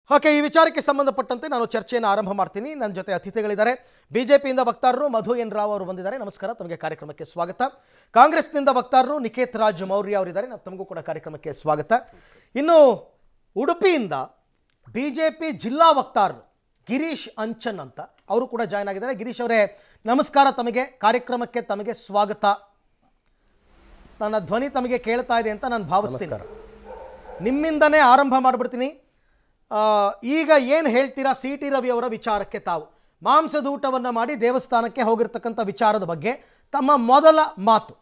Okay ಈ ವಿಚಾರಕ್ಕೆ ಸಂಬಂಧಪಟ್ಟಂತೆ ನಾನು ಚರ್ಚೆಯನ್ನು ಆರಂಭ ಮಾಡ್ತೀನಿ ನನ್ನ ಜೊತೆ ಅತಿಥಿಗಳಿದ್ದಾರೆ ಬಿಜೆಪಿಯಿಂದ ವಕ್ತಾರರು ಮಧು ಎನ್ ರಾವ್ ಅವರು ಬಂದಿದ್ದಾರೆ ನಮಸ್ಕಾರ ತಮಗೆ ಕಾರ್ಯಕ್ರಮಕ್ಕೆ ಸ್ವಾಗತ ಕಾಂಗ್ರೆಸ್ನಿಂದ ವಕ್ತಾರರು ನಿಕೇತ್ ರಾಜ್ ಮೌರ್ಯ ಅವರಿದ್ದಾರೆ ನಾವು ತಮಗೂ ಕೂಡ ಕಾರ್ಯಕ್ರಮಕ್ಕೆ ಸ್ವಾಗತ ಇನ್ನು ಉಡುಪಿಯಿಂದ ಬಿ ಜೆ ಪಿ ಜಿಲ್ಲಾ ವಕ್ತಾರರು ಗಿರೀಶ್ ಅಂಚನ್ ಅಂತ ಅವರು ಕೂಡ ಜಾಯ್ನ್ ಆಗಿದ್ದಾರೆ ಗಿರೀಶ್ ಅವರೇ ನಮಸ್ಕಾರ ತಮಗೆ ಕಾರ್ಯಕ್ರಮಕ್ಕೆ ತಮಗೆ ಸ್ವಾಗತ ನನ್ನ ಧ್ವನಿ ತಮಗೆ ಕೇಳ್ತಾ ಇದೆ ಅಂತ ನಾನು ಭಾವಿಸ್ತೀನಿ ನಿಮ್ಮಿಂದನೇ ಆರಂಭ ಮಾಡಿಬಿಡ್ತೀನಿ ಆ, ಈಗ ಏನು ಹೇಳ್ತೀರಾ ಸಿ ಟಿ ರವಿ ಅವರ ವಿಚಾರಕ್ಕೆ ತಾವು ಮಾಂಸದ ಊಟವನ್ನು ಮಾಡಿ ದೇವಸ್ಥಾನಕ್ಕೆ ಹೋಗಿರ್ತಕ್ಕಂಥ ವಿಚಾರದ ಬಗ್ಗೆ ತಮ್ಮ ಮೊದಲ ಮಾತು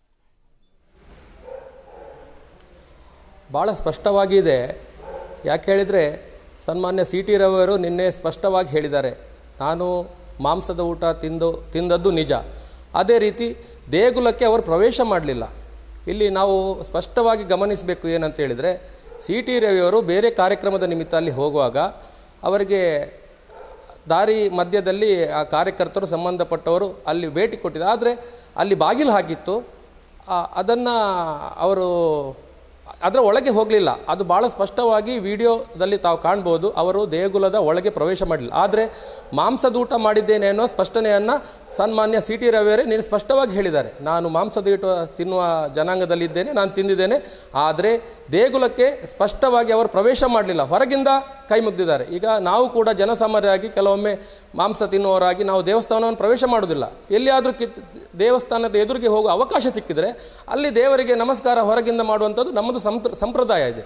ಭಾಳ ಸ್ಪಷ್ಟವಾಗಿದೆ ಯಾಕೆ ಹೇಳಿದರೆ ಸನ್ಮಾನ್ಯ ಸಿ ಟಿ ರವಿಯವರು ನಿನ್ನೆ ಸ್ಪಷ್ಟವಾಗಿ ಹೇಳಿದ್ದಾರೆ ನಾನು ಮಾಂಸದ ಊಟ ತಿಂದು ತಿಂದದ್ದು ನಿಜ ಅದೇ ರೀತಿ ದೇಗುಲಕ್ಕೆ ಅವರು ಪ್ರವೇಶ ಮಾಡಲಿಲ್ಲ ಇಲ್ಲಿ ನಾವು ಸ್ಪಷ್ಟವಾಗಿ ಗಮನಿಸಬೇಕು ಏನಂತ ಹೇಳಿದರೆ ಸಿ ಟಿ ರವಿಯವರು ಬೇರೆ ಕಾರ್ಯಕ್ರಮದ ನಿಮಿತ್ತ ಅಲ್ಲಿ ಹೋಗುವಾಗ ಅವರಿಗೆ ದಾರಿ ಮಧ್ಯದಲ್ಲಿ ಆ ಕಾರ್ಯಕರ್ತರು ಸಂಬಂಧಪಟ್ಟವರು ಅಲ್ಲಿ ಭೇಟಿ ಕೊಟ್ಟಿದ್ದಾರೆ ಆದರೆ ಅಲ್ಲಿ ಬಾಗಿಲು ಹಾಕಿತ್ತು ಅದನ್ನು ಅವರು ಅದರ ಒಳಗೆ ಹೋಗಲಿಲ್ಲ ಅದು ಭಾಳ ಸ್ಪಷ್ಟವಾಗಿ ವಿಡಿಯೋದಲ್ಲಿ ತಾವು ಕಾಣ್ಬೋದು ಅವರು ದೇಗುಲದ ಒಳಗೆ ಪ್ರವೇಶ ಮಾಡಲಿಲ್ಲ ಆದರೆ ಮಾಂಸದ ಊಟ ಮಾಡಿದ್ದೇನೆ ಅನ್ನೋ ಸ್ಪಷ್ಟನೆಯನ್ನು ಸನ್ಮಾನ್ಯ ಸಿ ಟಿ ರವಿಯವರೇ ನೀನು ಸ್ಪಷ್ಟವಾಗಿ ಹೇಳಿದ್ದಾರೆ ನಾನು ಮಾಂಸದ ಊಟ ತಿನ್ನುವ ಜನಾಂಗದಲ್ಲಿದ್ದೇನೆ ನಾನು ತಿಂದಿದ್ದೇನೆ ಆದರೆ ದೇಗುಲಕ್ಕೆ ಸ್ಪಷ್ಟವಾಗಿ ಅವರು ಪ್ರವೇಶ ಮಾಡಲಿಲ್ಲ ಹೊರಗಿಂದ ಕೈ ಮುಗ್ದಿದ್ದಾರೆ ಈಗ ನಾವು ಕೂಡ ಜನಸಾಮಾನ್ಯರಾಗಿ ಕೆಲವೊಮ್ಮೆ ಮಾಂಸ ತಿನ್ನುವವರಾಗಿ ನಾವು ದೇವಸ್ಥಾನವನ್ನು ಪ್ರವೇಶ ಮಾಡೋದಿಲ್ಲ ಎಲ್ಲಿಯಾದರೂ ಕಿ ದೇವಸ್ಥಾನದ ಎದುರಿಗೆ ಹೋಗುವ ಅವಕಾಶ ಸಿಕ್ಕಿದರೆ ಅಲ್ಲಿ ದೇವರಿಗೆ ನಮಸ್ಕಾರ ಹೊರಗಿಂದ ಮಾಡುವಂಥದ್ದು ನಮ್ಮದು ಸಂಪ್ರ ಸಂಪ್ರದಾಯ ಇದೆ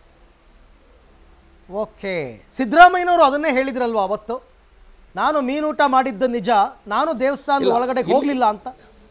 ಓಕೆ ಸಿದ್ದರಾಮಯ್ಯನವರು ಅದನ್ನೇ ಹೇಳಿದ್ರಲ್ವಾ ಅವತ್ತು ನಾನು ಮೀನೂಟ ಮಾಡಿದ್ದು ನಿಜ ನಾನು ದೇವಸ್ಥಾನದ ಒಳಗಡೆ ಹೋಗಲಿಲ್ಲ ಅಂತ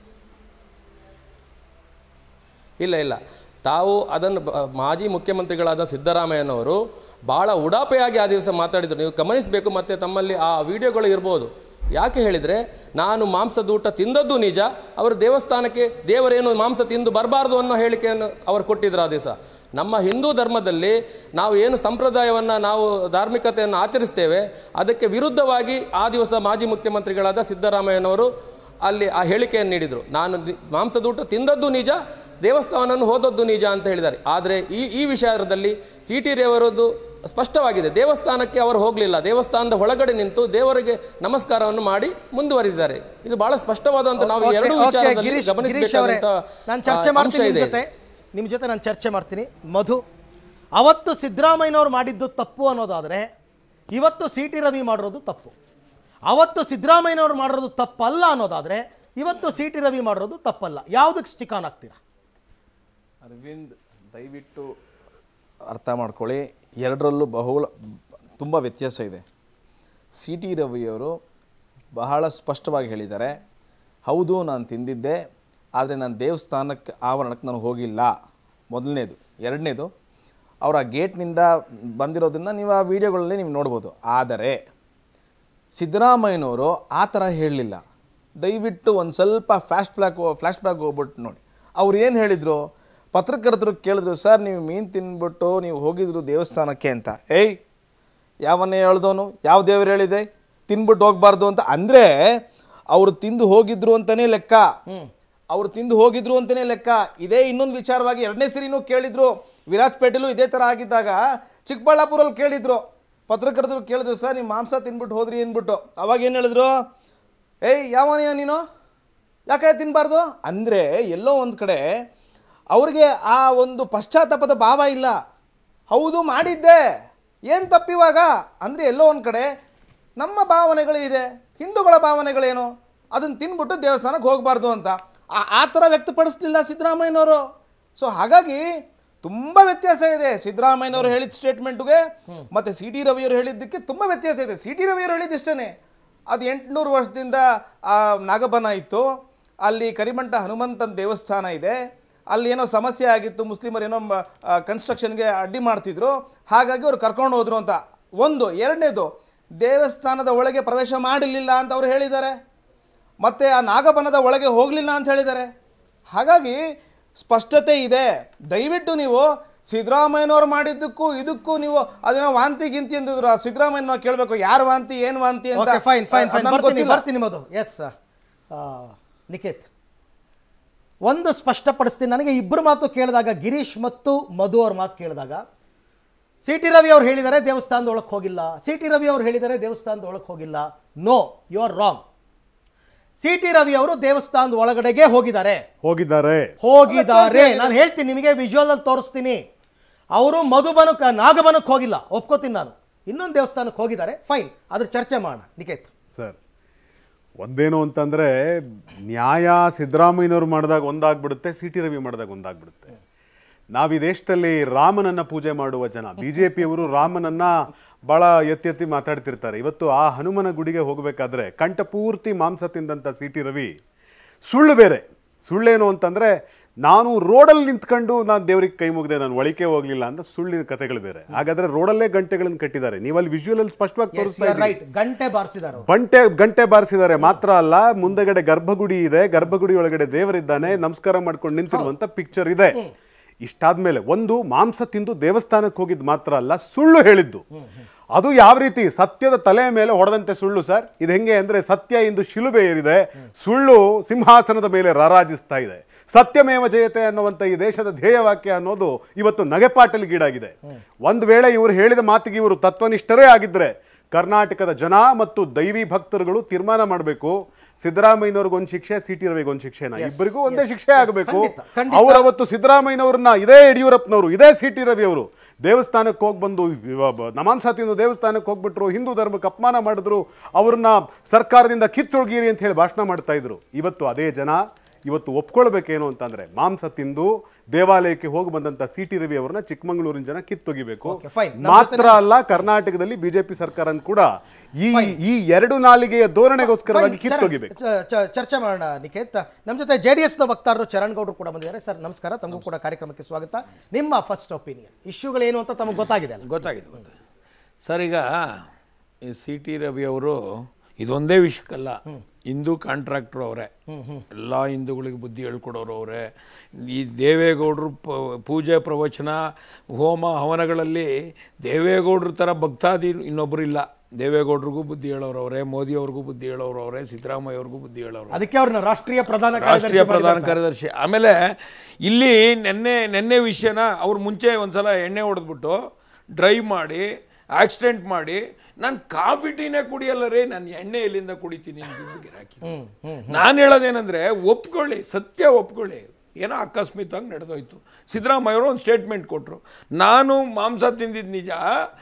ಇಲ್ಲ ಇಲ್ಲ ತಾವು ಅದನ್ನು ಬ- ಮಾಜಿ ಮುಖ್ಯಮಂತ್ರಿಗಳಾದ ಸಿದ್ದರಾಮಯ್ಯನವರು ಭಾಳ ಉಡಾಪೆಯಾಗಿ ಆ ದಿವಸ ಮಾತಾಡಿದರು ನೀವು ಗಮನಿಸಬೇಕು ಮತ್ತು ತಮ್ಮಲ್ಲಿ ಆ ವಿಡಿಯೋಗಳು ಇರ್ಬೋದು ಯಾಕೆ ಹೇಳಿದರೆ ನಾನು ಮಾಂಸದ ಊಟ ತಿಂದದ್ದು ನಿಜ ಅವರು ದೇವಸ್ಥಾನಕ್ಕೆ ದೇವರೇನು ಮಾಂಸ ತಿಂದು ಬರಬಾರ್ದು ಅನ್ನೋ ಹೇಳಿಕೆಯನ್ನು ಅವರು ಕೊಟ್ಟಿದ್ರು ಆ ದಿವಸ ನಮ್ಮ ಹಿಂದೂ ಧರ್ಮದಲ್ಲಿ ನಾವು ಏನು ಸಂಪ್ರದಾಯವನ್ನು ನಾವು ಧಾರ್ಮಿಕತೆಯನ್ನು ಆಚರಿಸ್ತೇವೆ ಅದಕ್ಕೆ ವಿರುದ್ಧವಾಗಿ ಆ ದಿವಸ ಮಾಜಿ ಮುಖ್ಯಮಂತ್ರಿಗಳಾದ ಸಿದ್ದರಾಮಯ್ಯನವರು ಅಲ್ಲಿ ಆ ಹೇಳಿಕೆಯನ್ನು ನೀಡಿದರು ನಾನು ನಿ- ಮಾಂಸದ ಊಟ ತಿಂದದ್ದು ನಿಜ ದೇವಸ್ಥಾನವನ್ನು ಹೋದದ್ದು ನಿಜ ಅಂತ ಹೇಳಿದ್ದಾರೆ ಆದರೆ ಈ ಈ ವಿಚಾರದಲ್ಲಿ ಸಿ ಟಿ ರೇವರದ್ದು ಸ್ಪಷ್ಟವಾಗಿದೆ ದೇವಸ್ಥಾನಕ್ಕೆ ಅವರು ಹೋಗಲಿಲ್ಲ ದೇವಸ್ಥಾನದ ಒಳಗಡೆ ನಿಂತು ದೇವರಿಗೆ ನಮಸ್ಕಾರವನ್ನು ಮಾಡಿ ಮುಂದುವರಿಸಿದ್ದಾರೆ ಇದು ಬಹಳ ಸ್ಪಷ್ಟವಾದಂತ ನಾವು ಈ ಓಕೆ, ಎರಡು ಓಕೆ, ವಿಚಾರದಲ್ಲಿ ಗಿರೀಶ್ ಗಿರೀಶ್ ಅವರೇ ಗಮನಿಸಬೇಕಾದಂತ ನಾನು ಚರ್ಚೆ ಆ, ಮಾಡ್ತೀನಿ ಅಂಶ ನಿಮ್ಮ ಇದೆ ಜೊತೆ ನಿಮ್ಮ ಜೊತೆ ನಾನು ಚರ್ಚೆ ಮಾಡ್ತೀನಿ ಮಧು ಅವತ್ತು ಸಿದ್ದರಾಮಯ್ಯನವ್ರು ಮಾಡಿದ್ದು ತಪ್ಪು ಅನ್ನೋದಾದರೆ ಇವತ್ತು ಸಿ ಟಿ ರವಿ ಮಾಡಿರೋದು ತಪ್ಪು ಅವತ್ತು ಸಿದ್ದರಾಮಯ್ಯನವ್ರು ಮಾಡಿರೋದು ತಪ್ಪಲ್ಲ ಅನ್ನೋದಾದರೆ ಇವತ್ತು ಸಿ ಟಿ ರವಿ ಮಾಡಿರೋದು ತಪ್ಪಲ್ಲ ಯಾವುದಕ್ಕೆ ಸ್ಟಿಕಾನ್ ಆಗ್ತೀರಾ ಅರವಿಂದ್ ದಯವಿಟ್ಟು ಅರ್ಥ ಮಾಡ್ಕೊಳ್ಳಿ ಎರಡರಲ್ಲೂ ಬಹುಳ ತುಂಬ ವ್ಯತ್ಯಾಸ ಇದೆ ಸಿ ಟಿ ರವಿಯವರು ಬಹಳ ಸ್ಪಷ್ಟವಾಗಿ ಹೇಳಿದ್ದಾರೆ ಹೌದು ನಾನು ತಿಂದಿದ್ದೆ ಆದರೆ ನಾನು ದೇವಸ್ಥಾನಕ್ಕೆ ಆವರಣಕ್ಕೆ ನಾನು ಹೋಗಿಲ್ಲ ಮೊದಲನೇದು ಎರಡನೇದು ಅವರ ಗೇಟ್ನಿಂದ ಬಂದಿರೋದನ್ನು ನೀವು ಆ ವಿಡಿಯೋಗಳಲ್ಲಿ ನೀವು ನೋಡ್ಬೋದು ಆದರೆ ಸಿದ್ದರಾಮಯ್ಯನವರು ಆ ಥರ ಹೇಳಲಿಲ್ಲ ದಯವಿಟ್ಟು ಒಂದು ಸ್ವಲ್ಪ ಫ್ಲಾಶ್ ಬ್ಯಾಕ್ ಫ್ಲ್ಯಾಶ್ ಬ್ಯಾಕ್ ಹೋಗ್ಬಿಟ್ಟು ನೋಡಿ ಅವ್ರು ಏನು ಹೇಳಿದರು ಪತ್ರಕರ್ತರು ಕೇಳಿದ್ರು ಸರ್ ನೀವು ಮೀನು ತಿಂದ್ಬಿಟ್ಟು ನೀವು ಹೋಗಿದ್ರು ದೇವಸ್ಥಾನಕ್ಕೆ ಅಂತ ಏಯ್ ಯಾವನ್ನೇ ಹೇಳ್ದವನು ಯಾವ ದೇವರು ಹೇಳಿದೆ ತಿನ್ಬಿಟ್ಟು ಹೋಗಬಾರ್ದು ಅಂತ ಅಂದರೆ ಅವರು ತಿಂದು ಹೋಗಿದ್ರು ಅಂತಲೇ ಲೆಕ್ಕ ಅವರು ತಿಂದು ಹೋಗಿದ್ರು ಅಂತಲೇ ಲೆಕ್ಕ ಇದೇ ಇನ್ನೊಂದು ವಿಚಾರವಾಗಿ ಎರಡನೇ ಸರಿನೂ ಕೇಳಿದ್ರು ವಿರಾಜಪೇಟೆಲೂ ಇದೇ ಥರ ಆಗಿದ್ದಾಗ ಚಿಕ್ಕಬಳ್ಳಾಪುರಲ್ಲಿ ಕೇಳಿದ್ರು ಪತ್ರಕರ್ತರು ಕೇಳಿದ್ರು ಸರ್ ನೀವು ಮಾಂಸ ತಿನ್ಬಿಟ್ಟು ಹೋದ್ರಿ ಅಂದ್ಬಿಟ್ಟು ಅವಾಗ ಏನು ಹೇಳಿದ್ರು ಏಯ್ ಯಾವನೆಯ ನೀನು ಯಾಕೆ ತಿನ್ನಬಾರ್ದು ಅಂದರೆ ಎಲ್ಲೋ ಒಂದು ಕಡೆ ಅವ್ರಿಗೆ ಆ ಒಂದು ಪಶ್ಚಾತ್ತಾಪದ ಭಾವ ಇಲ್ಲ ಹೌದು ಮಾಡಿದ್ದೆ ಏನು ತಪ್ಪಿವಾಗ ಅಂದರೆ ಎಲ್ಲೋ ಒಂದು ಕಡೆ ನಮ್ಮ ಭಾವನೆಗಳು ಇದೆ ಹಿಂದೂಗಳ ಭಾವನೆಗಳೇನು ಅದನ್ನು ತಿನ್ಬಿಟ್ಟು ದೇವಸ್ಥಾನಕ್ಕೆ ಹೋಗಬಾರ್ದು ಅಂತ ಆ ಆ ಥರ ವ್ಯಕ್ತಪಡಿಸ್ಲಿಲ್ಲ ಸಿದ್ದರಾಮಯ್ಯನವರು ಸೊ ಹಾಗಾಗಿ ತುಂಬ ವ್ಯತ್ಯಾಸ ಇದೆ ಸಿದ್ದರಾಮಯ್ಯನವರು ಹೇಳಿದ ಸ್ಟೇಟ್ಮೆಂಟ್ಗೆ ಮತ್ತು ಸಿ ಟಿ ರವಿಯವರು ಹೇಳಿದ್ದಕ್ಕೆ ತುಂಬ ವ್ಯತ್ಯಾಸ ಇದೆ ಸಿ ಟಿ ರವಿಯವರು ಹೇಳಿದ್ದಿಷ್ಟೇ ಅದು ಎಂಟುನೂರು ವರ್ಷದಿಂದ ಆ ನಾಗಬನ ಇತ್ತು ಅಲ್ಲಿ ಕರಿಮಂಟ ಹನುಮಂತನ ದೇವಸ್ಥಾನ ಇದೆ ಅಲ್ಲಿ ಏನೋ ಸಮಸ್ಯೆ ಆಗಿತ್ತು ಮುಸ್ಲಿಮರು ಏನೋ ಕನ್ಸ್ಟ್ರಕ್ಷನ್ಗೆ ಅಡ್ಡಿ ಮಾಡ್ತಿದ್ರು ಹಾಗಾಗಿ ಅವ್ರು ಕರ್ಕೊಂಡು ಹೋದ್ರು ಅಂತ ಒಂದು ಎರಡನೇದು ದೇವಸ್ಥಾನದ ಒಳಗೆ ಪ್ರವೇಶ ಮಾಡಲಿಲ್ಲ ಅಂತ ಅವ್ರು ಹೇಳಿದ್ದಾರೆ ಮತ್ತು ಆ ನಾಗಬನದ ಒಳಗೆ ಹೋಗಲಿಲ್ಲ ಅಂತ ಹೇಳಿದ್ದಾರೆ ಹಾಗಾಗಿ ಸ್ಪಷ್ಟತೆ ಇದೆ ದಯವಿಟ್ಟು ನೀವು ಸಿದ್ದರಾಮಯ್ಯನವ್ರು ಮಾಡಿದ್ದಕ್ಕೂ ಇದಕ್ಕೂ ನೀವು ಅದೇನೋ ವಾಂತಿ ಗಿಂತಿ ಅಂದಿದ್ರು ಆ ಸಿದ್ದರಾಮಯ್ಯನವ್ರು ಕೇಳಬೇಕು ಯಾರು ವಾಂತಿ ಏನು ವಾಂತಿ ಅಂತ ಓಕೆ ಫೈನ್ ಫೈನ್ ಅದ್ ಫೈನ್ ನಮ್ಗೆ ಬರ್ತೀನಿ ಗೊತ್ತಿಲ್ಲ. ಬರ್ತೀನಿ ಮಧು ಎಸ್ ನಿಖೇತ್ ಒಂದು ಸ್ಪಷ್ಟಪಡಿಸ್ತೀನಿ ನನಗೆ ಇಬ್ಬರು ಮಾತು ಕೇಳಿದಾಗ ಗಿರೀಶ್ ಮತ್ತು ಮಧು ಅವ್ರ ಮಾತು ಕೇಳಿದಾಗ ಸಿ ಟಿ ರವಿ ಅವ್ರು ಹೇಳಿದ್ದಾರೆ ದೇವಸ್ಥಾನದ ಒಳಗೆ ಹೋಗಿಲ್ಲ ಸಿ ಟಿ ರವಿ ಅವ್ರು ಹೇಳಿದ್ದಾರೆ ದೇವಸ್ಥಾನದ ಒಳಗೆ ಹೋಗಿಲ್ಲ no you are wrong C T Ravi ಅವರು ದೇವಸ್ಥಾನದ ಒಳಗಡೆಗೆ ಹೋಗಿದ್ದಾರೆ ಹೋಗಿದ್ದಾರೆ ಹೋಗಿದ್ದಾರೆ ನಾನು ಹೇಳ್ತೀನಿ ನಿಮಗೆ ವಿಜುವಲ್ ಅಲ್ಲಿ ತೋರಿಸ್ತೀನಿ ಅವರು ಮಧುಬನಕ್ಕೆ ನಾಗಬನಕ್ಕೆ ಹೋಗಿಲ್ಲ ಒಪ್ಕೋತೀನಿ ನಾನು ಇನ್ನೊಂದು ದೇವಸ್ಥಾನಕ್ಕೆ ಹೋಗಿದ್ದಾರೆ ಫೈನ್ ಅದ್ರ ಚರ್ಚೆ ಮಾಡೋಣ ನಿಕೇತ್ ಸರ್ ಒಂದೇನು ಅಂತಂದ್ರೆ ನ್ಯಾಯ ಸಿದ್ದರಾಮಯ್ಯನವ್ರು ಮಾಡಿದಾಗ ಒಂದಾಗ್ಬಿಡುತ್ತೆ ಸಿ ಟಿ ರವಿ ಮಾಡಿದಾಗ ಒಂದಾಗ್ಬಿಡುತ್ತೆ ನಾವು ಈ ದೇಶದಲ್ಲಿ ರಾಮನನ್ನ ಪೂಜೆ ಮಾಡುವ ಜನ ಬಿ ಜೆ ಪಿಯವರು ರಾಮನನ್ನ ಬಹಳ ಎತ್ತಿ ಎತ್ತಿ ಮಾತಾಡ್ತಿರ್ತಾರೆ ಇವತ್ತು ಆ ಹನುಮನ ಗುಡಿಗೆ ಹೋಗಬೇಕಾದ್ರೆ ಕಂಠಪೂರ್ತಿ ಮಾಂಸ ತಿಂದಂಥ ಸಿ ಟಿ ರವಿ ಸುಳ್ಳು ಬೇರೆ ಸುಳ್ಳೇನು ಅಂತಂದ್ರೆ ನಾನು ರೋಡಲ್ಲಿ ನಿಂತ್ಕೊಂಡು ನಾನು ದೇವ್ರಿಗೆ ಕೈ ಮುಗಿದೆ ನಾನು ಒಳಿಕೆ ಹೋಗ್ಲಿಲ್ಲ ಅಂತ ಸುಳ್ಳಿನ ಕಥೆಗಳು ಬೇರೆ ಹಾಗಾದ್ರೆ ರೋಡಲ್ಲೇ ಗಂಟೆಗಳನ್ನು ಕಟ್ಟಿದ್ದಾರೆ ನೀವು ಅಲ್ಲಿ ವಿಜುವಲ್ ಅಲ್ಲಿ ಸ್ಪಷ್ಟವಾಗಿ ತೋರಿಸ್ತಾ ಇದ್ದೀರಿ. ರೈಟ್ ಗಂಟೆ ಬಾರಿಸಿದ್ದಾರೆ ಅವರು ಬಂಟೆ ಗಂಟೆ ಬಾರಿಸಿದ್ದಾರೆ ಮಾತ್ರ ಅಲ್ಲ ಮುಂದೆಗಡೆ ಗರ್ಭಗುಡಿ ಇದೆ ಗರ್ಭಗುಡಿ ಒಳಗಡೆ ದೇವರಿದ್ದಾನೆ ನಮಸ್ಕಾರ ಮಾಡ್ಕೊಂಡು ನಿಂತಿರುವಂತ ಪಿಕ್ಚರ್ ಇದೆ ಇಷ್ಟಾದ್ಮೇಲೆ ಒಂದು ಮಾಂಸ ತಿಂದು ದೇವಸ್ಥಾನಕ್ಕೆ ಹೋಗಿದ್ ಮಾತ್ರ ಅಲ್ಲ ಸುಳ್ಳು ಹೇಳಿದ್ದು ಅದು ಯಾವ ರೀತಿ ಸತ್ಯದ ತಲೆ ಮೇಲೆ ಹೊಡೆದಂತೆ ಸುಳ್ಳು ಸರ್ ಇದು ಹೆಂಗೆ ಅಂದ್ರೆ ಸತ್ಯ ಇಂದು ಶಿಲುಬೆ ಏರಿದೆ ಸುಳ್ಳು ಸಿಂಹಾಸನದ ಮೇಲೆ ರಾರಾಜಿಸ್ತಾ ಇದೆ ಸತ್ಯಮೇವ ಜಯತೆ ಅನ್ನುವಂಥ ಈ ದೇಶದ ಧ್ಯೇಯವಾಕ್ಯ ಅನ್ನೋದು ಇವತ್ತು ನಗೆಪಾಟಲಿಗೀಡಾಗಿದೆ ಒಂದು ವೇಳೆ ಇವರು ಹೇಳಿದ ಮಾತಿಗೆ ಇವರು ತತ್ವನಿಷ್ಠರೇ ಆಗಿದ್ರೆ ಕರ್ನಾಟಕದ ಜನ ಮತ್ತು ದೈವಿ ಭಕ್ತರುಗಳು ತೀರ್ಮಾನ ಮಾಡಬೇಕು ಸಿದ್ದರಾಮಯ್ಯನವ್ರಿಗೆ ಒಂದು ಶಿಕ್ಷೆ ಸಿ ಟಿ ರವಿಗೆ ಒಂದು ಶಿಕ್ಷೆನ ಇಬ್ಬರಿಗೂ ಒಂದೇ ಶಿಕ್ಷೆ ಆಗಬೇಕು ಖಂಡಿತ, ಖಂಡಿತ. ಅವ್ರು ಅವತ್ತು ಸಿದ್ದರಾಮಯ್ಯನವ್ರನ್ನ ಇದೇ ಯಡಿಯೂರಪ್ಪನವರು ಇದೇ ಸಿ ಟಿ ರವಿ ಅವರು ದೇವಸ್ಥಾನಕ್ಕೆ ಹೋಗಿ ಬಂದು ಇವ- ಬ- ನಮಾಂಸ ತಿಂದು ದೇವಸ್ಥಾನಕ್ಕೆ ಹೋಗ್ಬಿಟ್ರು ಹಿಂದೂ ಧರ್ಮಕ್ಕೆ ಅಪಮಾನ ಮಾಡಿದ್ರು ಅವ್ರನ್ನ ಸರ್ಕಾರದಿಂದ ಕಿತ್ತೊಳಗಿರಿ ಅಂತ ಹೇಳಿ ಭಾಷಣ ಮಾಡ್ತಾ ಇದ್ರು ಇವತ್ತು ಅದೇ ಜನ ಇವತ್ತು ಒಪ್ಕೊಳ್ಬೇಕೇನು ಅಂತಂದ್ರೆ ಮಾಂಸ ತಿಂದು ದೇವಾಲಯಕ್ಕೆ ಹೋಗಿ ಬಂದಂತ ಸಿ ಟಿ ರವಿ ಅವರನ್ನ ಚಿಕ್ಕಮಗಳೂರಿನ ಜನ ಕಿತ್ತೊಗಿಬೇಕು Okay, fine. ನಮ್ಮ ಮಾತ್ರ ಅಲ್ಲ ಕರ್ನಾಟಕದಲ್ಲಿ ಬಿಜೆಪಿ ಸರ್ಕಾರ ಕೂಡ ಈ ಈ ಎರಡು ನಾಲಿಗೆಯ ಧೋರಣೆಗೋಸ್ಕರವಾಗಿ Fine, ಕಿತ್ತೊಗಿಬೇಕು ಚ- ಚ- ಚರ್ಚೆ ಮಾಡೋಣ ನಿಖೇತ್ ನಮ್ಮ ಜೊತೆ ಜೆ ಡಿ ಎಸ್ನ ವಕ್ತಾರರು ಚರಣ್ ಗೌಡರು ಕೂಡ ಬಂದಿದ್ದಾರೆ ಸರ್ ನಮಸ್ಕಾರ ತಮಗೂ ಕೂಡ ಕಾರ್ಯಕ್ರಮಕ್ಕೆ ಸ್ವಾಗತ ನಿಮ್ಮ ಫಸ್ಟ್ ಒಪಿನಿಯನ್ ಇಶ್ಯೂಗಳೇನು ಅಂತ ತಮಗೆ ಗೊತ್ತಾಗಿದೆ ಅಲ್ಲ ಗೊತ್ತಾಗಿದೆ ಗೊತ್ತಾಗಿದೆ ಸರ್ ಈಗ ಈ ಸಿ ಟಿ ರವಿ ಅವರು ಇದೊಂದೇ ವಿಷಯಕ್ಕಲ್ಲ ಹಿಂದೂ ಕಾಂಟ್ರಾಕ್ಟ್ರು ಅವರೇ ಎಲ್ಲ ಹಿಂದೂಗಳಿಗೆ ಬುದ್ಧಿ ಹೇಳ್ಕೊಡೋರು ಅವರೇ ಈ ದೇವೇಗೌಡರು ಪ- ಪೂಜೆ ಪ್ರವಚನ ಹೋಮ ಹವನಗಳಲ್ಲಿ ದೇವೇಗೌಡರ ಥರ ಭಕ್ತಾದಿ ಇನ್ನೊಬ್ಬರು ಇಲ್ಲ ದೇವೇಗೌಡರಿಗೂ ಬುದ್ಧಿ ಹೇಳೋರು ಅವರೇ ಮೋದಿ ಅವ್ರಿಗೂ ಬುದ್ಧಿ ಹೇಳೋರು ಅವರೇ ಸಿದ್ದರಾಮಯ್ಯ ಅವ್ರಿಗೂ ಬುದ್ಧಿ ಹೇಳೋರು ಅದಕ್ಕೆ ಅವ್ರನ್ನ ರಾಷ್ಟ್ರೀಯ ಪ್ರಧಾನ ರಾಷ್ಟ್ರೀಯ ಕಾರ್ಯದರ್ಶಿ ಪ್ರಧಾನ ಮಾಡಿದ್ದಾರೆ ಕಾರ್ಯದರ್ಶಿ ಆಮೇಲೆ ಇಲ್ಲಿ ನೆನ್ನೆ ನೆನ್ನೆ ವಿಷಯನ ಅವ್ರು ಮುಂಚೆ ಒಂದ್ಸಲ ಎಣ್ಣೆ ಹೊಡೆದ್ಬಿಟ್ಟು ಡ್ರೈವ್ ಮಾಡಿ ಆಕ್ಸಿಡೆಂಟ್ ಮಾಡಿ ನಾನು ಕಾಫಿ ಟೀನೇ ಕುಡಿಯಲ್ಲ ರೀ ನಾನು ಎಣ್ಣೆ ಎಲ್ಲಿಂದ ಕುಡಿತೀನಿ ಅಂತ ಗಿರಾಕಿ ನಾನು ಹೇಳೋದೇನೆಂದ್ರೆ ಒಪ್ಕೊಳ್ಳಿ ಸತ್ಯ ಒಪ್ಕೊಳ್ಳಿ ಏನೋ ಅಕಸ್ಮಿತವಾಗಿ ನಡೆದೋಯ್ತು ಸಿದ್ದರಾಮಯ್ಯ ಅವರು ಒಂದು ಸ್ಟೇಟ್ಮೆಂಟ್ ಕೊಟ್ಟರು ನಾನು ಮಾಂಸ ತಿಂದಿದ್ದು ನಿಜ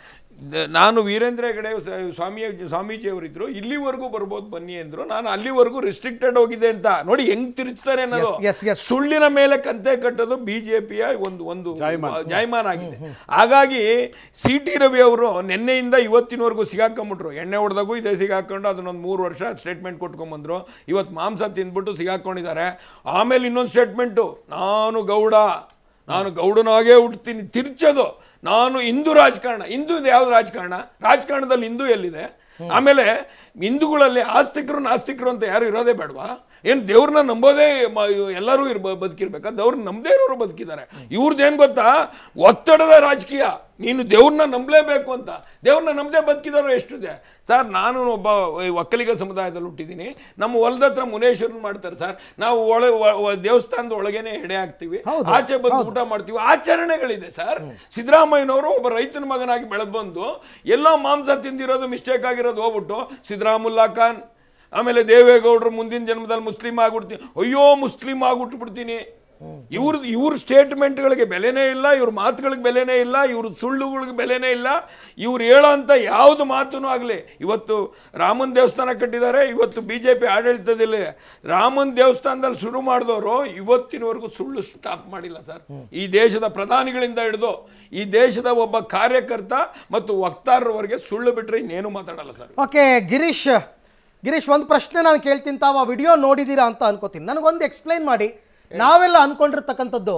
ದ- ನಾನು ವೀರೇಂದ್ರ ಹೆಗಡೆ ಸ- ಸ್ವಾಮಿ ಸ್ವಾಮೀಜಿಯವರಿದ್ರು ಇಲ್ಲಿವರೆಗೂ ಬರ್ಬೋದು ಬನ್ನಿ ಅಂದ್ರು ನಾನು ಅಲ್ಲಿವರೆಗೂ ರಿಸ್ಟ್ರಿಕ್ಟೆಡ್ ಹೋಗಿದೆ ಅಂತ ನೋಡಿ ಹೆಂಗ್ ತಿರುಚ್ತಾರೆ ಅನ್ನೋದು Yes, yes, yes. ಸುಳ್ಳಿನ ಮೇಲೆ ಕಂತೆ ಕಟ್ಟೋದು ಬಿಜೆಪಿಯ ಒಂದು ಒಂದು ಜಾಯಮಾನ ಆಗಿದೆ ಹಾಗಾಗಿ ಸಿ ಟಿ ರವಿ ಅವರು ನಿನ್ನೆಯಿಂದ ಇವತ್ತಿನವರೆಗೂ ಸಿಗಾಕೊಂಬಿಟ್ರು ಎಣ್ಣೆ ಹೊಡೆದಾಗೂ ಇದೇ ಸಿಗಾಕೊಂಡು ಅದನ್ನೊಂದು ಮೂರು ವರ್ಷ ಸ್ಟೇಟ್ಮೆಂಟ್ ಕೊಟ್ಕೊಂಬಂದ್ರು ಇವತ್ತು ಮಾಂಸ ತಿಂದ್ಬಿಟ್ಟು ಸಿಗಾಕೊಂಡಿದ್ದಾರೆ ಆಮೇಲೆ ಇನ್ನೊಂದು ಸ್ಟೇಟ್ಮೆಂಟು ನಾನು ಗೌಡ ನಾನು ಗೌಡನಾಗೇ ಹುಡ್ತೀನಿ ತಿರ್ಚೋದು ನಾನು ಹಿಂದೂ ರಾಜಕಾರಣ ಹಿಂದೂ ಯಾವ್ದು ರಾಜಕಾರಣ ರಾಜಕಾರಣದಲ್ಲಿ ಹಿಂದೂ ಎಲ್ಲಿದೆ ಆಮೇಲೆ ಹಿಂದೂಗಳಲ್ಲಿ ಆಸ್ತಿಕರು ನಾಸ್ತಿಕರು ಅಂತ ಯಾರು ಇರೋದೇ ಬೇಡವಾ ಏನು ದೇವ್ರನ್ನ ನಂಬೋದೇ ಮ- ಎಲ್ಲರೂ ಇರ್ಬ ಬದುಕಿರ್ಬೇಕಾ ದೇವ್ರನ್ನ ನಂಬದೇ ಇರೋರು ಬದುಕಿದ್ದಾರೆ ಇವ್ರದ್ದೇನು ಗೊತ್ತಾ ಒತ್ತಡದ ರಾಜಕೀಯ ನೀನು ದೇವ್ರನ್ನ ನಂಬಲೇಬೇಕು ಅಂತ ದೇವ್ರನ್ನ ನಂಬದೇ ಬದುಕಿದವರು ಎಷ್ಟಿದೆ ಸರ್ ನಾನು ಒಬ್ಬ ಈ ಒಕ್ಕಲಿಗ ಸಮುದಾಯದಲ್ಲಿ ಹುಟ್ಟಿದ್ದೀನಿ ನಮ್ಮ ಹೊಲದ ಹತ್ರ ಮುನೇಶ್ವರನ್ ಮಾಡ್ತಾರೆ ಸರ್ ನಾವು ಒಳ ಒ- ಒ- ದೇವಸ್ಥಾನದ ಒಳಗೇನೆ ಎಡೆ ಹಾಕ್ತೀವಿ ಆಚೆ ಬಂದು ಊಟ ಮಾಡ್ತೀವಿ ಆಚರಣೆಗಳಿದೆ ಸರ್ ಸಿದ್ದರಾಮಯ್ಯನವರು ಒಬ್ಬ ರೈತನ ಮಗನಾಗಿ ಬೆಳೆದು ಬಂದು ಎಲ್ಲೋ ಮಾಂಸ ತಿಂದಿರೋದು ಮಿಸ್ಟೇಕ್ ಆಗಿರೋದು ಹೋಗ್ಬಿಟ್ಟು ಸಿದ್ದರಾಮುಲ್ಲಾ ಖಾನ್ ಆಮೇಲೆ ದೇವೇಗೌಡರು ಮುಂದಿನ ಜನ್ಮದಲ್ಲಿ ಮುಸ್ಲಿಂ ಆಗ್ಬಿಡ್ತೀನಿ ಅಯ್ಯೋ ಮುಸ್ಲಿಂ ಆಗ್ಬಿಟ್ಬಿಡ್ತೀನಿ ಇವ್ರ ಇವ್ರ ಸ್ಟೇಟ್ಮೆಂಟ್ಗಳಿಗೆ ಬೆಲೆನೇ ಇಲ್ಲ ಇವ್ರ ಮಾತುಗಳಿಗೆ ಬೆಲೆನೇ ಇಲ್ಲ ಇವ್ರ ಸುಳ್ಳುಗಳಿಗೆ ಬೆಲೆನೇ ಇಲ್ಲ ಇವ್ರು ಹೇಳೋ ಅಂಥ ಯಾವುದು ಮಾತೂ ಆಗಲಿ ಇವತ್ತು ರಾಮನ ದೇವಸ್ಥಾನ ಕಟ್ಟಿದ್ದಾರೆ ಇವತ್ತು ಬಿ ಜೆ ಪಿ ಆಡಳಿತದಲ್ಲಿ ರಾಮನ ದೇವಸ್ಥಾನದಲ್ಲಿ ಶುರು ಮಾಡಿದವರು ಇವತ್ತಿನವರೆಗೂ ಸುಳ್ಳು ಸ್ಟಾಪ್ ಮಾಡಿಲ್ಲ ಸರ್ ಈ ದೇಶದ ಪ್ರಧಾನಿಗಳಿಂದ ಹಿಡಿದು ಈ ದೇಶದ ಒಬ್ಬ ಕಾರ್ಯಕರ್ತ ಮತ್ತು ವಕ್ತಾರರವರೆಗೆ ಸುಳ್ಳು ಬಿಟ್ಟರೆ ಇನ್ನೇನು ಮಾತಾಡಲ್ಲ ಸರ್ ಓಕೆ ಗಿರೀಶ್ ಗಿರೀಶ್ ಒಂದು ಪ್ರಶ್ನೆ ನಾನು ಕೇಳ್ತೀನಿ ತಾವು ಆ ವಿಡಿಯೋ ನೋಡಿದ್ದೀರಾ ಅಂತ ಅನ್ಕೋತೀನಿ ನನಗೊಂದು ಎಕ್ಸ್ಪ್ಲೈನ್ ಮಾಡಿ ನಾವೆಲ್ಲ ಅನ್ಕೊಂಡಿರ್ತಕ್ಕಂಥದ್ದು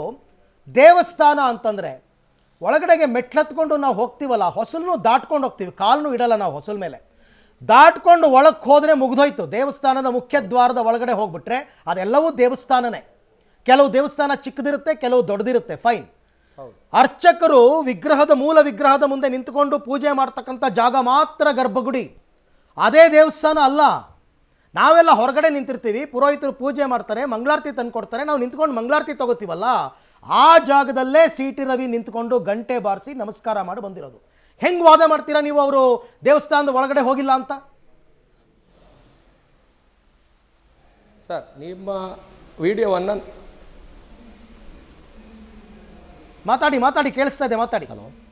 ದೇವಸ್ಥಾನ ಅಂತಂದರೆ ಒಳಗಡೆಗೆ ಮೆಟ್ಲತ್ಕೊಂಡು ನಾವು ಹೋಗ್ತೀವಲ್ಲ ಹೊಸಲನ್ನು ದಾಟ್ಕೊಂಡು ಹೋಗ್ತೀವಿ ಕಾಲನ್ನು ಇಡಲ್ಲ ನಾವು ಹೊಸಲ ಮೇಲೆ ದಾಟ್ಕೊಂಡು ಒಳಕ್ಕೆ ಹೋದರೆ ಮುಗಿದೋಯ್ತು ದೇವಸ್ಥಾನದ ಮುಖ್ಯ ದ್ವಾರದ ಒಳಗಡೆ ಹೋಗ್ಬಿಟ್ರೆ ಅದೆಲ್ಲವೂ ದೇವಸ್ಥಾನನೇ ಕೆಲವು ದೇವಸ್ಥಾನ ಚಿಕ್ಕದಿರುತ್ತೆ ಕೆಲವು ದೊಡ್ಡದಿರುತ್ತೆ ಫೈನ್ ಅರ್ಚಕರು ವಿಗ್ರಹದ ಮೂಲ ವಿಗ್ರಹದ ಮುಂದೆ ನಿಂತುಕೊಂಡು ಪೂಜೆ ಮಾಡ್ತಕ್ಕಂಥ ಜಾಗ ಮಾತ್ರ ಗರ್ಭಗುಡಿ ಅದೇ ದೇವಸ್ಥಾನ ಅಲ್ಲ ನಾವೆಲ್ಲ ಹೊರಗಡೆ ನಿಂತಿರ್ತೀವಿ ಪುರೋಹಿತರು ಪೂಜೆ ಮಾಡ್ತಾರೆ ಮಂಗಳಾರತಿ ತಂದು ಕೊಡ್ತಾರೆ ನಾವು ನಿಂತ್ಕೊಂಡು ಮಂಗಳಾರತಿ ತಗೋತೀವಲ್ಲ ಆ ಜಾಗದಲ್ಲೇ ಸಿ ಟಿ ರವಿ ನಿಂತ್ಕೊಂಡು ಗಂಟೆ ಬಾರಿಸಿ ನಮಸ್ಕಾರ ಮಾಡಿ ಬಂದಿರೋದು ಹೆಂಗ್ ವಾದ ಮಾಡ್ತೀರಾ ನೀವು ಅವರು ದೇವಸ್ಥಾನದ ಒಳಗಡೆ ಹೋಗಿಲ್ಲ ಅಂತ ಸರ್ ನಿಮ್ಮ ವಿಡಿಯೋವನ್ನು ಮಾತಾಡಿ ಮಾತಾಡಿ ಕೇಳಿಸ್ತಾ ಇದೆ ಮಾತಾಡಿ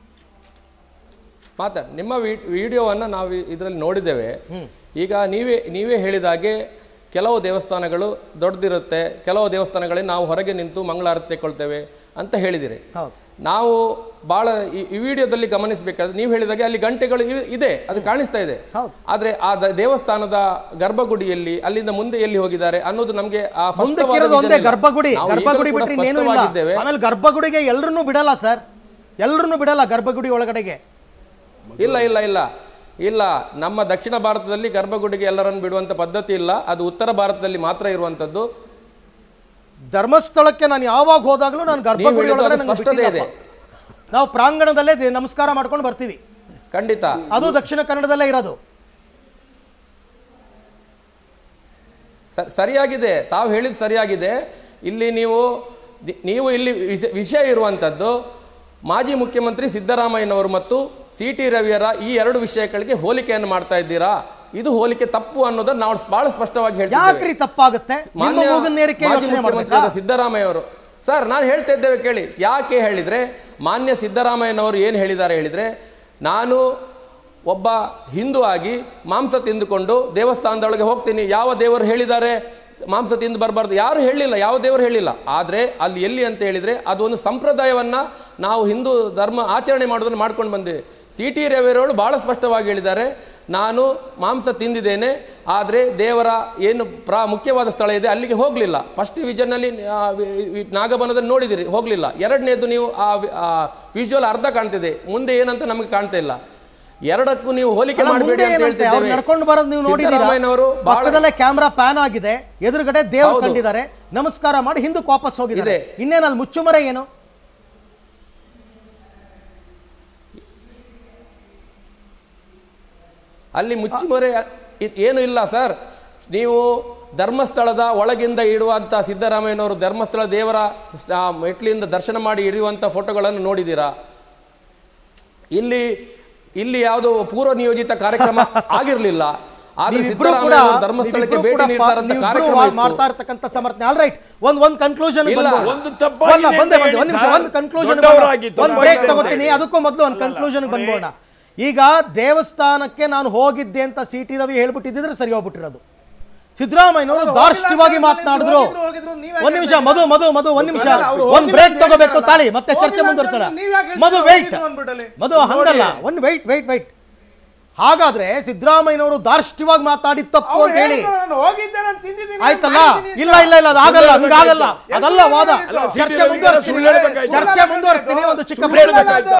ಮಾತಾಡಿ ನಿಮ್ಮ ವಿಡಿಯೋವನ್ನು ನಾವು ಇದರಲ್ಲಿ ನೋಡಿದ್ದೇವೆ ಈಗ ನೀವೇ ನೀವೇ ಹೇಳಿದ ಹಾಗೆ ಕೆಲವು ದೇವಸ್ಥಾನಗಳು ದೊಡ್ಡದಿರುತ್ತೆ ಕೆಲವು ದೇವಸ್ಥಾನಗಳಲ್ಲಿ ನಾವು ಹೊರಗೆ ನಿಂತು ಮಂಗಳಾರತಿ ತೆಕ್ಕೊಳ್ತೇವೆ ಅಂತ ಹೇಳಿದಿರಿ ಹೌದು ನಾವು ಬಹಳ ಈ- ಈ ವಿಡಿಯೋದಲ್ಲಿ ಗಮನಿಸಬೇಕಾದ್ರೆ ನೀವು ಹೇಳಿದಾಗೆ ಅಲ್ಲಿ ಗಂಟೆಗಳು ಇ- ಇದೆ ಅದು ಕಾಣಿಸ್ತಾ ಇದೆ ಹೌದು. ಆದ್ರೆ ಆ ದ- ದೇವಸ್ಥಾನದ ಗರ್ಭಗುಡಿಯಲ್ಲಿ ಅಲ್ಲಿಂದ ಮುಂದೆ ಎಲ್ಲಿ ಹೋಗಿದ್ದಾರೆ ಅನ್ನೋದು ನಮಗೆ ಆ ಮುಂದಕ್ಕೆ ಸ್ಪಷ್ಟವಾದ ಇರೋದು ಒಂದೇ vision ಇಲ್ಲ. ಗರ್ಭಗುಡಿ ನಾವು ಗರ್ಭಗುಡಿ ಈಗಲೂ ಕೂಡ ಬಿಟ್ಟರೆ ಇನ್ನೇನು ಇಲ್ಲ ಸ್ಪಷ್ಟವಾಗಿದ್ದೇವೆ. ಆಮೇಲೆ ಗರ್ಭಗುಡಿಗೆ ಎಲ್ಲರನ್ನೂ ಬಿಡಲ್ಲ ಸರ್ ಎಲ್ಲರನ್ನೂ ಬಿಡಲ್ಲ ಗರ್ಭಗುಡಿ ಒಳಗಡೆಗೆ ಇಲ್ಲ ಇಲ್ಲ ಇಲ್ಲ ಇಲ್ಲ ನಮ್ಮ ದಕ್ಷಿಣ ಭಾರತದಲ್ಲಿ ಗರ್ಭಗುಡಿಗೆ ಎಲ್ಲರನ್ನು ಬಿಡುವಂತ ಪದ್ಧತಿ ಇಲ್ಲ ಅದು ಉತ್ತರ ಭಾರತದಲ್ಲಿ ಮಾತ್ರ ಇರುವಂತದ್ದು ಧರ್ಮಸ್ಥಳಕ್ಕೆ ನಾನು ಯಾವಾಗ ಹೋದಾಗಲೂ ನಾನು ಗರ್ಭಗುಡಿ ಹೇಳಿದ್ದು ಒಳಗಡೆ ಅದು ನಂಗೆ ಸ್ಪಷ್ಟತೆ ಇದೆ. ಬಿಟ್ಟಿಲ್ಲಪ್ಪ. ನಾವು ಪ್ರಾಂಗಣದಲ್ಲೇ ದೇ- ನಮಸ್ಕಾರ ಮಾಡ್ಕೊಂಡು ಬರ್ತೀವಿ ಖಂಡಿತ ಅದು ದಕ್ಷಿಣ ಕನ್ನಡದಲ್ಲೇ ಇರೋದು ಸ- ಸರಿಯಾಗಿದೆ ತಾವು ಹೇಳಿದ ಸರಿಯಾಗಿದೆ ಇಲ್ಲಿ ನೀವು ದಿ- ನೀವು ಇಲ್ಲಿ ವಿಷ- ವಿಷಯ ಇರುವಂತದ್ದು ಮಾಜಿ ಮುಖ್ಯಮಂತ್ರಿ ಸಿದ್ದರಾಮಯ್ಯನವರು ಮತ್ತು ಸಿ ಟಿ ರವಿಯರ ಈ ಎರಡು ವಿಷಯಗಳಿಗೆ ಹೋಲಿಕೆಯನ್ನು ಮಾಡ್ತಾ ಇದ್ದೀರಾ ಇದು ಹೋಲಿಕೆ ತಪ್ಪು ಅನ್ನೋದನ್ನ ನಾವು ಬಹಳ ಸ್ಪಷ್ಟವಾಗಿ ಹೇಳ್ತೀವಿ ಯಾಕ್ರಿ ತಪ್ಪಾಗುತ್ತೆ ನಿಮ್ಮ ಮಾನ್ಯ ಮೂಗನ್ನೇರಿಕೆ ಮಾಜಿ ಯೋಚನೆ ಮುಖ್ಯಮಂತ್ರಿ ಮಾಡ್ಬೇಕಾ ಆದ ಸಿದ್ದರಾಮಯ್ಯ ಅವರು ಸರ್ ನಾನು ಹೇಳ್ತಾ ಇದ್ದೇವೆ ಕೇಳಿ ಯಾಕೆ ಹೇಳಿದ್ರೆ ಮಾನ್ಯ ಸಿದ್ದರಾಮಯ್ಯನವರು ಏನು ಹೇಳಿದ್ದಾರೆ ಹೇಳಿದ್ರೆ ನಾನು ಒಬ್ಬ ಹಿಂದೂ ಆಗಿ ಮಾಂಸ ತಿಂದುಕೊಂಡು ದೇವಸ್ಥಾನದೊಳಗೆ ಹೋಗ್ತೀನಿ ಯಾವ ದೇವರು ಹೇಳಿದ್ದಾರೆ ಮಾಂಸ ತಿಂದು ಬರಬಾರ್ದು ಯಾರು ಹೇಳಿಲ್ಲ ಯಾವ ದೇವರು ಹೇಳಿಲ್ಲ ಆದರೆ ಅಲ್ಲಿ ಎಲ್ಲಿ ಅಂತ ಹೇಳಿದ್ರೆ ಅದು ಒಂದು ಸಂಪ್ರದಾಯವನ್ನ ನಾವು ಹಿಂದೂ ಧರ್ಮ ಆಚರಣೆ ಮಾಡೋದನ್ನು ಮಾಡ್ಕೊಂಡು ಬಂದಿವಿ ಸಿ ಟಿ ರವಿಯವರು ಬಹಳ ಸ್ಪಷ್ಟವಾಗಿ ಹೇಳಿದ್ದಾರೆ ನಾನು ಮಾಂಸ ತಿಂದಿದ್ದೇನೆ ಆದರೆ ದೇವರ ಏನು ಪ್ರಾ ಮುಖ್ಯವಾದ ಸ್ಥಳ ಇದೆ ಅಲ್ಲಿಗೆ ಹೋಗಲಿಲ್ಲ ಫಸ್ಟ್ ವಿಷನ್ನಲ್ಲಿ ನಾಗಬನದಲ್ಲಿ ನೋಡಿದಿರಿ ಹೋಗಲಿಲ್ಲ ಎರಡನೇದು ನೀವು ಆ ವಿಜುವಲ್ ಅರ್ಧ ಕಾಣ್ತಿದೆ ಮುಂದೆ ಏನಂತ ನಮಗೆ ಕಾಣ್ತಾ ಇಲ್ಲ ಎರಡಕ್ಕೂ ನೀವು ಹೋಲಿಕೆ ಅಲ್ಲ, ಮಾಡಬೇಡಿ ಮುಂದೆ ಅಂತ ಏನಂತೆ? ಅವ್ರು ಹೇಳ್ತಿದ್ದೇವೆ ನಡ್ಕೊಂಡು ಬರೋದು ನೀವು ನೋಡಿದ್ದೀರಾ ಸಿದ್ದರಾಮಯ್ಯನವರು ಬಹಳ ಪಕ್ಕದಲ್ಲೇ ಕ್ಯಾಮ್ರಾ ಪ್ಯಾನ್ ಆಗಿದೆ ಎದುರುಗಡೆ ದೇವ್ರು ಹೌದು. ಕಂಡಿದ್ದಾರೆ ನಮಸ್ಕಾರ ಮಾಡಿ ಹಿಂದಕ್ಕೆ ವಾಪಸ್ ಹೋಗಿದ್ದಾರೆ ಇದೆ. ಇನ್ನೇನಲ್ಲಿ ಮುಚ್ಚುಮರೆ ಏನು ಅಲ್ಲಿ ಮುಚ್ಚಿಮರೆ ಇ- ಏನು ಇಲ್ಲ ಸರ್ ನೀವು ಧರ್ಮಸ್ಥಳದ ಒಳಗಿಂದ ಇಡುವಂಥ ಸಿದ್ದರಾಮಯ್ಯನವರು ಧರ್ಮಸ್ಥಳ ದೇವರ ಆ, ಮೆಟ್ಲಿಂದ ದರ್ಶನ ಮಾಡಿ ಇಡುವಂಥ ಫೋಟೋಗಳನ್ನು ನೋಡಿದ್ದೀರಾ ಇಲ್ಲಿ ಇಲ್ಲಿ ಯಾವುದೋ ಪೂರ್ವ ನಿಯೋಜಿತ ಕಾರ್ಯಕ್ರಮ ಆಗಿರಲಿಲ್ಲ ಆದ್ರೆ ನೀವಿಬ್ರು ಕೂಡ ಸಿದ್ದರಾಮಯ್ಯ ಧರ್ಮಸ್ಥಳಕ್ಕೆ ನೀವಿಬ್ರು ಭೇಟಿ ಕೂಡ ನೀಡ್ತಾರಂತ ನೀವಿಬ್ರು ಕಾರ್ಯಕ್ರಮ ವಾ- ಇತ್ತು. ಮಾಡ್ತಾ ಇರ್ತಕ್ಕಂಥ ಸಮರ್ಥನೆ ಆಲ್ ರೈಟ್ ಒಂದ್ ಒಂದ್ ಕನ್ಕ್ಲೂಷನ್ ಇಲ್ಲ. ಒಂದು ತಪ್ಪಾಗಿದೆ ಬಂದೆ ಅಂತ ಬಂದೆ ಒಂದ್ ಹೇಳಿ ನಿಮಿಷ ಸರ್. ಒಂದು ಕನ್ಕ್ಲೂಷನ್ ದೊಡ್ಡವರಾಗಿ ಒಂದ್ ಬ್ರೇಕ್ ತಪ್ಪಾಗಿದೆ ಅಂತ ತಗೋತೀನಿ ಹೇಳಿ. ಅದಕ್ಕೂ ಮೊದಲು ಒಂದು ಕನ್ಕ್ಲೂಷನ್ ಬಂದ್ಬೋಣ ಈಗ ದೇವಸ್ಥಾನಕ್ಕೆ ನಾನು ಹೋಗಿದ್ದೆ ಅಂತ ಸಿ ಟಿ ರವಿ ಹೇಳ್ಬಿಟ್ಟಿದ್ರೆ ಸರಿ ಹೋಗ್ಬಿಟ್ಟಿರೋದು ಸಿದ್ದರಾಮಯ್ಯನವರು ಅವ್ರು ದಾರ್ಷ್ಟ್ಯವಾಗಿ ಹೋಗಿಲ್ಲ ಅಂತ ಮಾತನಾಡಿದ್ರು ಹೋಗಿದ್ರು, ಹೋಗಿದ್ರು, ನೀವ್ ಒಂದ್ ನಿಮಿಷ ಯಾಕೆ ಮಧು ಮಧು ಮಧು ಒಂದ್ ನಿಮಿಷ ಅಲ್ಲ, ಅವ್ರು ಒಂದ್ ಹೋಗಿಲ್ಲ ಬ್ರೇಕ್ ಅಂತ ತಗೋಬೇಕು ಹೇಳ್ತಾರಲ್ಲ. ತಾಳಿ ಮತ್ತೆ ಚರ್ಚೆ ಹೋಗಿಲ್ಲ ಅಂತ ಮುಂದುವರ್ಸೋಣ ನೀವ್ ಯಾಕೆ ಹೇಳ್ತೀರಾ? ಮಧು ವೆಯ್ಟ್ ಹೋಗಿದ್ರು ಅಂದ್ಬಿಡಲಿ. ಮಧು ಹಂಗಲ್ಲ ಒಂದ್ ವೆಯ್ಟ್ ವೆಯ್ಟ್ ವೆಯ್ಟ್ ಹಾಗಾದ್ರೆ ಸಿದ್ದರಾಮಯ್ಯನವರು ದಾರ್ಷ್ಟ್ಯವಾಗಿ ಮಾತಾಡಿದ ತಪ್ಪು ಅವ್ರು ಅಂತ ಹೇಳಿ ಹೇಳಿದ್ರು, ನಾನು ಹೋಗಿದ್ದೆ ನಾನು ತಿಂದಿದ್ದೀನಿ ಆಯ್ತಲ್ಲ ಮಾಡಿದ್ದೀನಿ ಅಂತ. ಇಲ್ಲ ಇಲ್ಲ ಇಲ್ಲ ಅದು ಆಗಲ್ಲ ಹಂಗಾಗಲ್ಲ ಎಲ್ಲಿ ಅದಲ್ಲ ವಾದ ಹೇಳಿದ್ದು? ಚರ್ಚೆ ಸುಳ್ಳು ಮುಂದುವರಿಸ್ತೀನಿ ಹೇಳ್ಬೇಕಾಯ್ತು. ಚರ್ಚೆ ಮುಂದುವರಿಸ್ತೀನಿ ಒಂದು ಚಿಕ್ಕ ಸುಳ್ಳು ಬ್ರೇಕ್ ಹೇಳ್ಬೇಕಾಯ್ತು.